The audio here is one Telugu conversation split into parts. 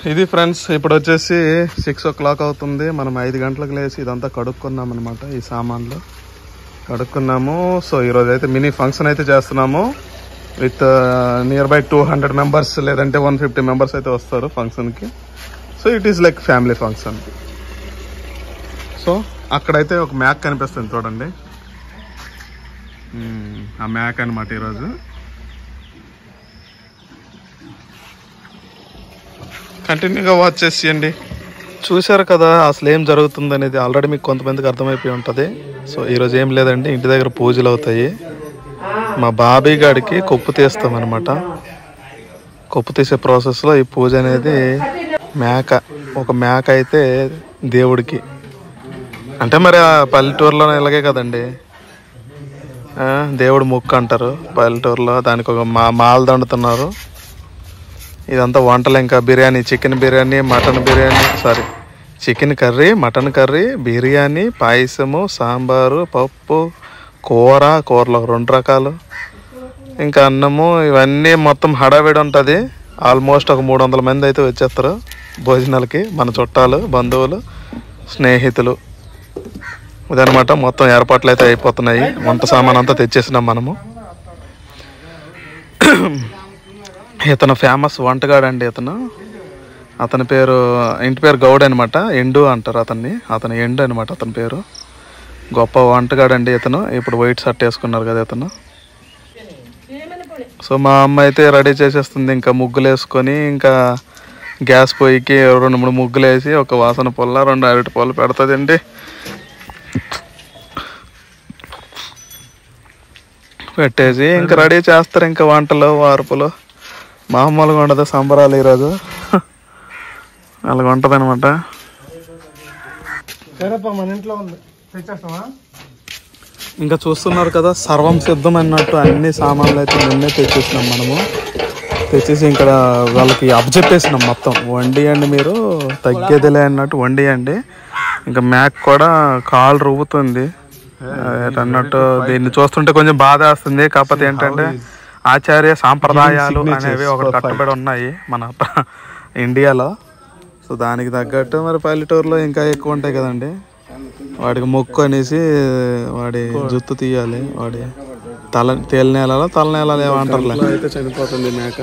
ఇది ఫ్రెండ్స్ ఇప్పుడు వచ్చేసి సిక్స్ ఓ క్లాక్ అవుతుంది మనం ఐదు గంటలకు లేచి ఇదంతా కడుక్కున్నాం అనమాట ఈ సామాన్లు కడుక్కున్నాము సో ఈరోజు అయితే మినీ ఫంక్షన్ అయితే చేస్తున్నాము with near by two hundred members లేదంటే వన్ ఫిఫ్టీ మెంబర్స్ అయితే వస్తారు ఫంక్షన్కి so it is like family function so అక్కడైతే ఒక మ్యాక్ కనిపిస్తుంది చూడండి మ్మ్, ఆ మ్యాక్ అనమాట ఈరోజు కంటిన్యూగా వాచ్ చేసేయండి చూశారు కదా అసలు ఏం జరుగుతుంది అనేది ఆల్రెడీ మీకు కొంతమందికి అర్థమైపోయి ఉంటుంది సో ఈరోజు ఏం లేదండి ఇంటి దగ్గర పూజలు అవుతాయి మా బాబీ గాడికి కొప్పు తీస్తాం అనమాట కొప్పు తీసే ప్రాసెస్లో ఈ పూజ అనేది మేక ఒక మేక అయితే దేవుడికి అంటే మరి ఆ పల్లెటూరులో ఇలాగే కదండి ఆ, దేవుడు మొక్కు అంటారు పల్లెటూరులో దానికి ఒక మా మాల దండుతున్నారు ఇదంతా వంటలు ఇంకా biryani chicken biryani mutton biryani sorry chicken curry mutton curry biryani పాయసము సాంబారు పప్పు కూర కూరలో ఒక రెండు రకాలు ఇంకా అన్నము ఇవన్నీ మొత్తం హడావిడి ఉంటుంది ఆల్మోస్ట్ ఒక మూడు వందల మంది అయితే వచ్చేస్తారు భోజనాలకి మన చుట్టాలు బంధువులు స్నేహితులు ఇదనమాట మొత్తం ఏర్పాట్లు అయితే అయిపోతున్నాయి వంట సామాన్ అంతా తెచ్చేసినాం మనము ఇతను ఫేమస్ వంటగాడు అండి ఇతను అతని పేరు ఇంటి పేరు గౌడ్ అనమాట ఎండు అంటారు అతన్ని అతను ఎండు అనమాట అతని పేరు గొప్ప వంటగాడు అండి ఇతను ఇప్పుడు వైట్ షర్ట్ వేసుకున్నారు కదా ఇతను సో మా అమ్మ అయితే రెడీ చేసేస్తుంది ఇంకా ముగ్గులు వేసుకొని ఇంకా గ్యాస్ పొయ్యికి రెండు మూడు ముగ్గులు వేసి ఒక వాసన పొల్ల రెండు అరటి పొల్ల పెడుతుందండి పెట్టేసి ఇంకా రెడీ చేస్తారు ఇంకా వంటలు వార్పులు మామూలుగా ఉండదు సంబరాలు ఈరోజు అలాగ ఉంటుంది అనమాట సరేపా మన ఇంట్లో ఉంది తెచ్చేస్తావా ఇంకా చూస్తున్నారు కదా సర్వం సిద్ధం అన్నట్టు అన్ని సామాన్లు అయితే నిన్నే తెచ్చేసినాం మనము తెచ్చేసి ఇక్కడ వాళ్ళకి అప్పచెప్పేసినాం మొత్తం వండియండి మీరు తగ్గేదిలే అన్నట్టు వండియండి ఇంకా మ్యాక్ కూడా కాలు రువ్వుతుంది అన్నట్టు దీన్ని చూస్తుంటే కొంచెం బాధ వేస్తుంది కాకపోతే ఏంటంటే ఆచార్య సాంప్రదాయాలు అనేవి ఒకటి కట్టుబడి ఉన్నాయి మన ప్ర- ఇండియాలో సో దానికి తగ్గట్టు మరి పల్లెటూరులో ఇంకా ఎక్కువ ఉంటాయి కదండి వాడికి మొక్కు అనేసి వాడి జుత్తు తీయాలి వాడి తల తేలి నేలలో తల నేలలో ఏమంటారులే అయితే చనిపోతుంది మేక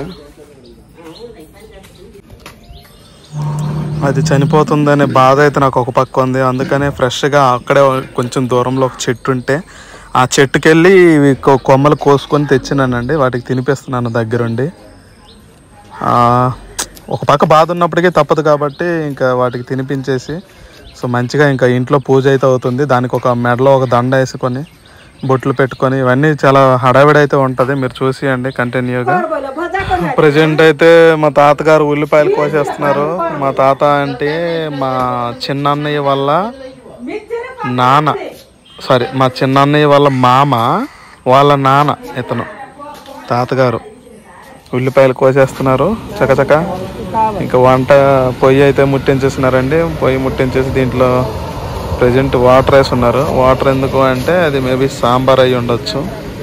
అది చనిపోతుందనే బాధ అయితే నాకు ఒక పక్క ఉంది అందుకనే ఫ్రెష్గా అక్కడే కొంచెం దూరంలో ఒక చెట్టు ఉంటే ఆ చెట్టుకి వెళ్ళి ఇవి కొ- కొమ్మలు కోసుకొని తెచ్చినానండి వాటికి తినిపిస్తున్నాను దగ్గరుండి ఆ, ఒక పక్క బాధ ఉన్నప్పటికీ తప్పదు కాబట్టి ఇంకా వాటికి తినిపించేసి సో మంచిగా ఇంకా ఇంట్లో పూజ అయితే అవుతుంది దానికి ఒక మెడలో ఒక దండ వేసుకొని బొట్లు పెట్టుకొని ఇవన్నీ చాలా హడావిడి అయితే ఉంటుంది మీరు చూసియండి కంటిన్యూగా ప్రజెంట్ అయితే మా తాతగారు ఉల్లిపాయలు కోసేస్తున్నారు మా తాత అంటే మా చిన్నన్నయ్య వల్ల నాన్న సారీ మా చిన్నన్నయ్య వాళ్ళ మామ వాళ్ళ నాన్న ఇతను తాతగారు ఉల్లిపాయలు కోసేస్తున్నారు చకచక ఇంకా వంట పొయ్యి అయితే ముట్టించేస్తున్నారండి పొయ్యి ముట్టించేసి దీంట్లో ప్రజెంట్ వాటర్ వేసి ఉన్నారు వాటర్ ఎందుకు అంటే అది మేబీ సాంబార్ అయి ఉండొచ్చు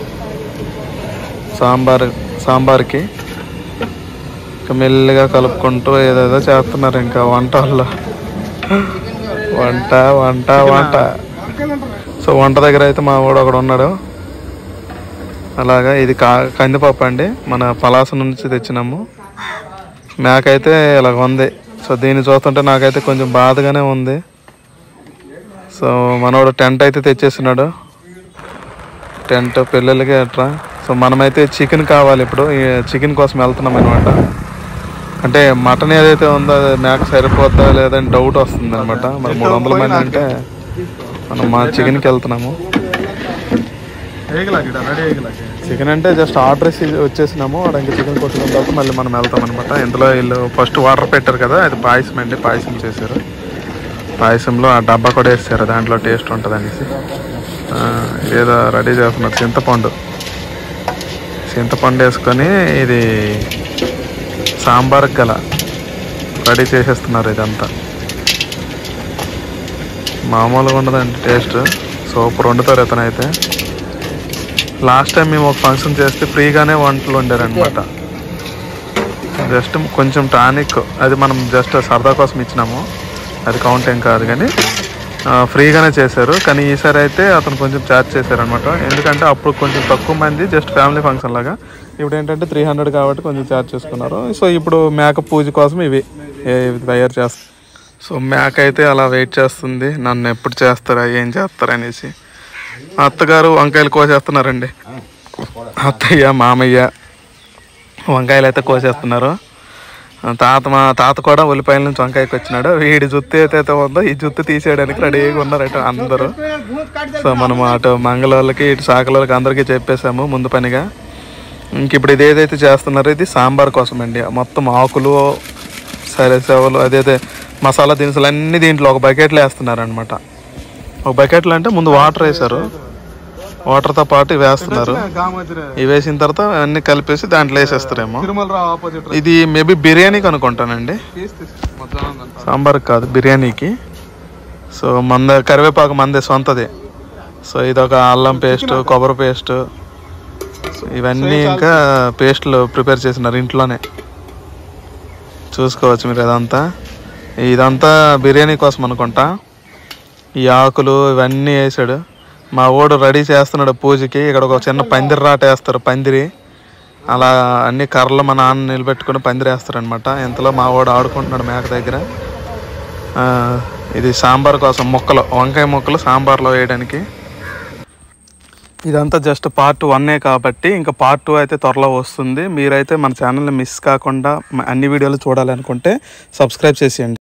సాంబార్ సాంబార్కి ఇంకా మెల్లిగా కలుపుకుంటూ ఏదేదో చేస్తున్నారు ఇంకా వంట వల్ల వంట వంట వంట సో వంట దగ్గర అయితే మా వాడు ఒకడు ఉన్నాడు అలాగా ఇది కా కందిపప్పు అండి మన పలాస నుంచి తెచ్చినాము మేక అయితే ఇలాగ ఉంది సో దీన్ని చూస్తుంటే నాకైతే కొంచెం బాధగానే ఉంది సో మనోడు టెంట్ అయితే తెచ్చేస్తున్నాడు టెంట్ పిల్లలకి అట్లా సో మనమైతే చికెన్ కావాలి ఇప్పుడు ఈ చికెన్ కోసం వెళ్తున్నాం అనమాట అంటే మటన్ ఏదైతే ఉందో అది మేక సరిపోద్దా లేదని డౌట్ వస్తుంది అనమాట మరి మూడు వందల మంది అంటే మనం మా చికెన్కి వెళ్తున్నాము చికెన్ అంటే జస్ట్ ఆర్డర్ ఇచ్చి వచ్చేసినాము అక్కడ ఇంకా చికెన్ కొట్టుకున్న తర్వాత మళ్ళీ మనం వెళ్తాం అనమాట ఇందులో వీళ్ళు ఫస్ట్ వాటర్ పెట్టారు కదా అది పాయసం అండి పాయసం చేశారు పాయసంలో ఆ డబ్బా కూడా వేసారు దాంట్లో టేస్ట్ ఉంటుంది అనేసి ఆ, ఏదో రెడీ చేస్తున్నారు చింతపండు చింతపండు వేసుకొని ఇది సాంబార్ గల రెడీ చేసేస్తున్నారు ఇదంతా మామూలుగా ఉండదండి టేస్ట్ సూపర్ వండుతారు ఇతనైతే లాస్ట్ టైం మేము ఒక ఫంక్షన్ చేస్తే ఫ్రీగానే వంటలు వండారనమాట జస్ట్ కొంచెం టానిక్ అది మనం జస్ట్ సరదా కోసం ఇచ్చినాము అది కౌంట్ ఏం కాదు కానీ ఆ, ఫ్రీగానే చేశారు కానీ ఈసారి అయితే అతను కొంచెం ఛార్జ్ చేశారనమాట ఎందుకంటే అప్పుడు కొంచెం తక్కువ మంది జస్ట్ ఫ్యామిలీ ఫంక్షన్ లాగా ఇప్పుడు ఏంటంటే త్రీ హండ్రెడ్ కాబట్టి కొంచెం ఛార్జ్ చేసుకున్నారు సో ఇప్పుడు మేక పూజ కోసం ఇవి ఏ- ఇవి తయారు చేస్తారు సో మేక అయితే అలా వెయిట్ చేస్తుంది నన్ను ఎప్పుడు చేస్తారా ఏం చేస్తారా అనేసి అత్తగారు వంకాయలు కోసేస్తున్నారండి అత్తయ్య మామయ్య వంకాయలు అయితే కోసేస్తున్నారు తాత మా తాత కూడా ఉల్లిపాయల నుంచి వంకాయకి వచ్చినాడు వీడి జుత్తు ఏదైతే ఉందో ఈ జుత్తు తీసేయడానికి రెడీగా ఉన్నారట అందరూ సో మనం అటు మంగళవాళ్ళకి ఇటు శాఖలకి అందరికీ చెప్పేశాము ముందు పనిగా ఇంక ఇప్పుడు ఇది ఏదైతే చేస్తున్నారో ఇది సాంబార్ కోసం అండి మొత్తం ఆకులు సరే సేవలు అదైతే మసాలా దినుసులు అన్ని దీంట్లో ఒక బకెట్లో వేస్తున్నారు అనమాట ఒక బకెట్లో అంటే ముందు వాటర్ వేశారు వాటర్తో పాటు ఇవి వేస్తున్నారు ఇవి వేసిన తర్వాత అన్ని కలిపేసి దాంట్లో వేసేస్తారేమో తిరుమలరావు ఆపోజిట్ ఇది మేబీ బిర్యానీకి అనుకుంటానండి సాంబార్ కాదు బిర్యానీకి సో మంద కరివేపాకు మందే సొంతది సో ఇది ఒక అల్లం పేస్ట్ కొబ్బరి పేస్ట్ ఇవన్నీ ఇంకా పేస్ట్లు ప్రిపేర్ చేసినారు ఇంట్లోనే చూసుకోవచ్చు మీరు ఇదంతా ఇదంతా బిర్యానీ కోసం అనుకుంటా ఈ ఆకులు ఇవన్నీ వేసాడు మా ఓడు రెడీ చేస్తున్నాడు పూజకి ఇక్కడ ఒక చిన్న పందిరి రాట వేస్తారు పందిరి అలా అన్ని కర్రలు మా నాన్న నిలబెట్టుకుని పందిరి వేస్తారు అనమాట ఇంతలో మా ఓడు ఆడుకుంటున్నాడు మేక దగ్గర ఆ, ఇది సాంబార్ కోసం ముక్కలు వంకాయ ముక్కలు సాంబార్లో వేయడానికి ఇదంతా జస్ట్ పార్ట్ వన్నే కాబట్టి ఇంకా పార్ట్ టూ అయితే త్వరలో వస్తుంది మీరైతే మన ఛానల్ని మిస్ కాకుండా మ- అన్ని వీడియోలు చూడాలనుకుంటే సబ్స్క్రైబ్ చేసేయండి